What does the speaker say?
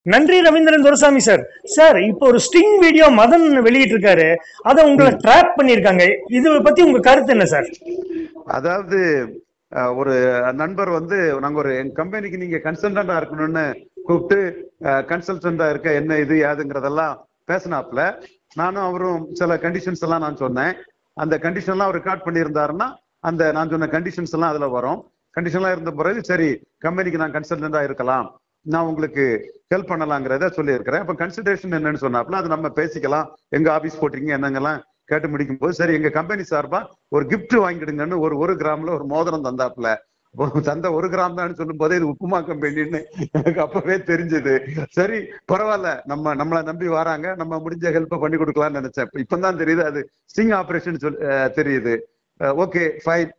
நன்றி Ravindran Duraisamy sir sir இப்போ ஒரு ஸ்டிங் வீடியோ மதன் வெளியிட்டு இருக்காரு அதை உங்களை ட்ராப் பண்ணியிருக்காங்க இது பத்தி உங்க கருத்து என்ன சார் அதாவது அஹ், ஒரு நண்பர் வந்து நாங்க ஒரு எங்க கம்பெனிக்கு நீங்க கன்சல்டண்டா இருக்கணும்னு கூப்பிட்டு கன்சல்டண்டா இருக்க என்ன இது யாதுங்கிறதெல்லாம் பேசினாப்ல நானும் அவரும் சில கண்டிஷன்ஸ் எல்லாம் நான் சொன்னேன் அந்த கண்டிஷன் எல்லாம் அவர் ரெக்கார்ட் பண்ணியிருந்தாருன்னா அந்த நான் சொன்ன கண்டிஷன்ஸ் எல்லாம் அதுல வரும் கண்டிஷன்லாம் இருந்த பிறகு சரி கம்பெனிக்கு நான் கன்சல்டண்டா இருக்கலாம் நான் உங்களுக்கு ஹெல்ப் பண்ணலாங்கிறத சொல்லியிருக்கிறேன் அப்ப கன்சிடரேஷன் என்னன்னு சொன்னாப்ல அது நம்ம பேசிக்கலாம் எங்க ஆபீஸ் போட்டீங்க என்னங்கெல்லாம் கேட்டு முடிக்கும் போது சரி எங்க கம்பெனி சார்பா ஒரு gift வாங்கிடுங்கன்னு ஒரு ஒரு கிராம்ல ஒரு மோதிரம் தந்தாப்புல ஓ, தந்த ஒரு கிராம் தான் சொல்லும் போதே இது உப்புமா கம்பெனின்னு எனக்கு அப்பவே தெரிஞ்சது சரி பரவாயில்ல நம்ம நம்மளை நம்பி வராங்க நம்ம முடிஞ்ச ஹெல்ப் பண்ணி கொடுக்கலாம்னு நினைச்சேன் இப்பதான் தெரியுது அது ஸ்டிங் ஆபரேஷன் சொல் அஹ் தெரியுது ஓகே ஃபைன்